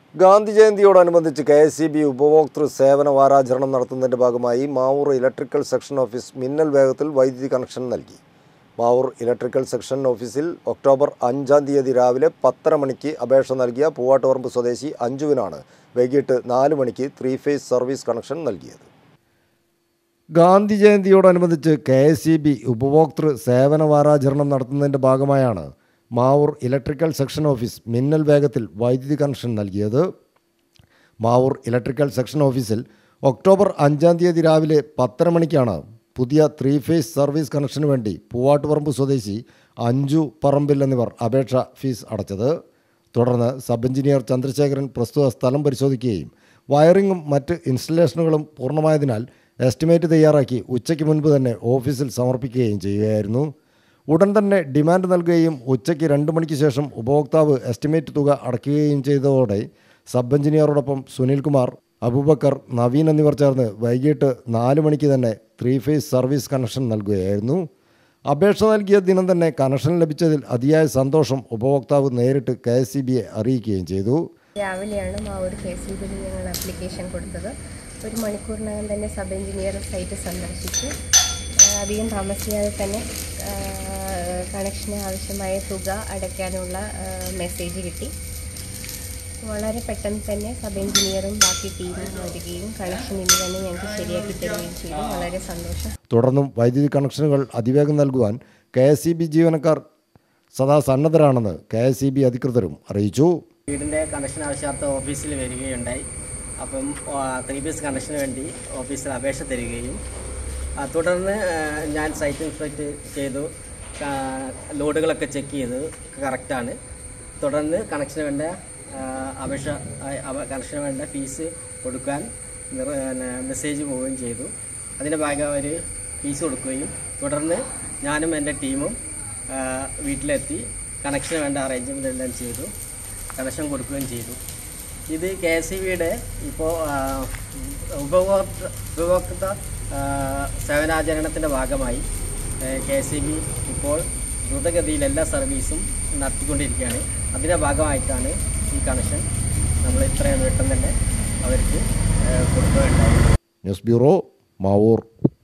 ഗാന്ധി ജയന്തിയോടനുബന്ധിച്ച് K S C B ഉപഭോക്തൃ സേവന വാരാചരണം നടത്തുന്നതിൻ്റെ ഭാഗമായി മാവൂർ ഇലക്ട്രിക്കൽ സെക്ഷൻ ഓഫീസ് മിന്നൽ വേഗത്തിൽ വൈദ്യുതി കണക്ഷൻ നൽകി മാവൂർ ഇലക്ട്രിക്കൽ സെക്ഷൻ ഓഫീസിൽ ഒക്ടോബർ അഞ്ചാം തീയതി രാവിലെ പത്തര മണിക്ക് അപേക്ഷ നൽകിയ പൂവാട്ടുപറമ്പ് സ്വദേശി അഞ്ജുവിനാണ് വൈകിട്ട് നാല് മണിക്ക് ത്രീ ഫേസ് സർവീസ് കണക്ഷൻ നൽകിയത് ഗാന്ധി ജയന്തിയോടനുബന്ധിച്ച് കെ എസ് സി ബി ഉപഭോക്തൃ സേവന വാരാചരണം നടത്തുന്നതിൻ്റെ ഭാഗമായാണ് മാവൂർ ഇലക്ട്രിക്കൽ സെക്ഷൻ ഓഫീസ് മിന്നൽ വേഗത്തിൽ വൈദ്യുതി കണക്ഷൻ നൽകിയത് മാവൂർ ഇലക്ട്രിക്കൽ സെക്ഷൻ ഓഫീസിൽ ഒക്ടോബർ അഞ്ചാം തീയതി രാവിലെ പത്തര മണിക്കാണ് പുതിയ ത്രീ ഫേസ് സർവീസ് കണക്ഷന് വേണ്ടി പൂവാട്ടുപറമ്പ് സ്വദേശി അഞ്ജു പറമ്പിൽ എന്നിവർ അപേക്ഷ ഫീസ് അടച്ചത് തുടർന്ന് സബ് എഞ്ചിനീയർ ചന്ദ്രശേഖരൻ പ്രസ്തുത സ്ഥലം പരിശോധിക്കുകയും വയറിങ്ങും മറ്റ് ഇൻസ്റ്റലേഷനുകളും പൂർണ്ണമായതിനാൽ എസ്റ്റിമേറ്റ് തയ്യാറാക്കി ഉച്ചയ്ക്ക് മുൻപ് തന്നെ ഓഫീസിൽ സമർപ്പിക്കുകയും ചെയ്യുകയായിരുന്നു ഉടൻ തന്നെ ഡിമാൻഡ് നൽകുകയും ഉച്ചയ്ക്ക് രണ്ട് മണിക്ക് ശേഷം ഉപഭോക്താവ് എസ്റ്റിമേറ്റ് തുക അടയ്ക്കുകയും ചെയ്തതോടെ സബ് എഞ്ചിനീയറോടൊപ്പം സുനിൽകുമാർ അബൂബക്കർ നവീൻ എന്നിവർ ചേർന്ന് വൈകിട്ട് നാല് മണിക്ക് തന്നെ ത്രീ ഫേസ് സർവീസ് കണക്ഷൻ നൽകുകയായിരുന്നു അപേക്ഷ നൽകിയ ദിനം തന്നെ കണക്ഷൻ ലഭിച്ചതിൽ അതിയായ സന്തോഷം ഉപഭോക്താവ് നേരിട്ട് കെ എസ് സി ബിയെ അറിയിക്കുകയും ചെയ്തു രാവിലെയാണ് മാവൂർ കെ സി ബിയിൽ ഞങ്ങൾ ആപ്ലിക്കേഷൻ കൊടുത്തത് ഒരു മണിക്കൂറിനകം തന്നെ സബ് എഞ്ചിനീയർ സൈറ്റ് സന്ദർശിച്ചു ആ, അധികം താമസിയാതെ തന്നെ ആ, കണക്ഷന് ആവശ്യമായ തുക അടയ്ക്കാനുള്ള ആ, മെസ്സേജ് കിട്ടി വളരെ പെട്ടെന്ന് തന്നെ സബ് എഞ്ചിനീയറും ബാക്കി ടീമും വരികയും കണക്ഷൻ ഇന്ന് തന്നെ ഞങ്ങൾക്ക് ശരിയാക്കി തരികയും ചെയ്തു വളരെ സന്തോഷം തുടർന്നും വൈദ്യുതി കണക്ഷനുകൾ അതിവേഗം നൽകുവാൻ കെ എസ് സി ബി ജീവനക്കാർ സദാ സന്നദ്ധരാണെന്ന് കെ എസ് സി ബി അധികൃതരും അറിയിച്ചു വീടിൻ്റെ കണക്ഷൻ ആവശ്യാർത്ഥം ഓഫീസിൽ വരികയുണ്ടായി അപ്പം ത്രീ പീസ് കണക്ഷന് വേണ്ടി ഓഫീസിൽ അപേക്ഷ തരികയും ആ, തുടർന്ന് ആ, ഞാൻ സൈറ്റ് ഇൻസ്പെക്ട് ചെയ്തു ആ, ലോഡുകളൊക്കെ ചെക്ക് ചെയ്തു കറക്റ്റാണ് തുടർന്ന് കണക്ഷന് വേണ്ട ആ, അപേക്ഷ ആ, അവ- കണക്ഷന് വേണ്ട ഫീസ് കൊടുക്കാൻ നിർ- പിന്നെ മെസ്സേജ് പോവുകയും ചെയ്തു അതിൻ്റെ ഭാഗം അവർ ഫീസ് കൊടുക്കുകയും തുടർന്ന് ഞാനും എൻ്റെ ടീമും ആ, വീട്ടിലെത്തി കണക്ഷന് വേണ്ട അറേഞ്ച്മെൻ്റ് എല്ലാം ചെയ്തു കണക്ഷൻ കൊടുക്കുകയും ചെയ്തു ഇത് കെ എസ് ഇ ബിയുടെ ഇപ്പോൾ ഉപഭോക്തൃ ഉപഭോക്തൃ ആ, സേവനാചരണത്തിൻ്റെ ഭാഗമായി കെ എസ് ഇ ബി ഇപ്പോൾ ദ്രുതഗതിയിൽ എല്ലാ സർവീസും നടത്തിക്കൊണ്ടിരിക്കുകയാണ് അതിൻ്റെ ഭാഗമായിട്ടാണ് ഈ കണക്ഷൻ നമ്മൾ ഇത്രയും പെട്ടെന്ന് തന്നെ അവർക്ക് ആ, കൊടുക്കുകയുണ്ടായത് ന്യൂസ് ബ്യൂറോ മാവൂർ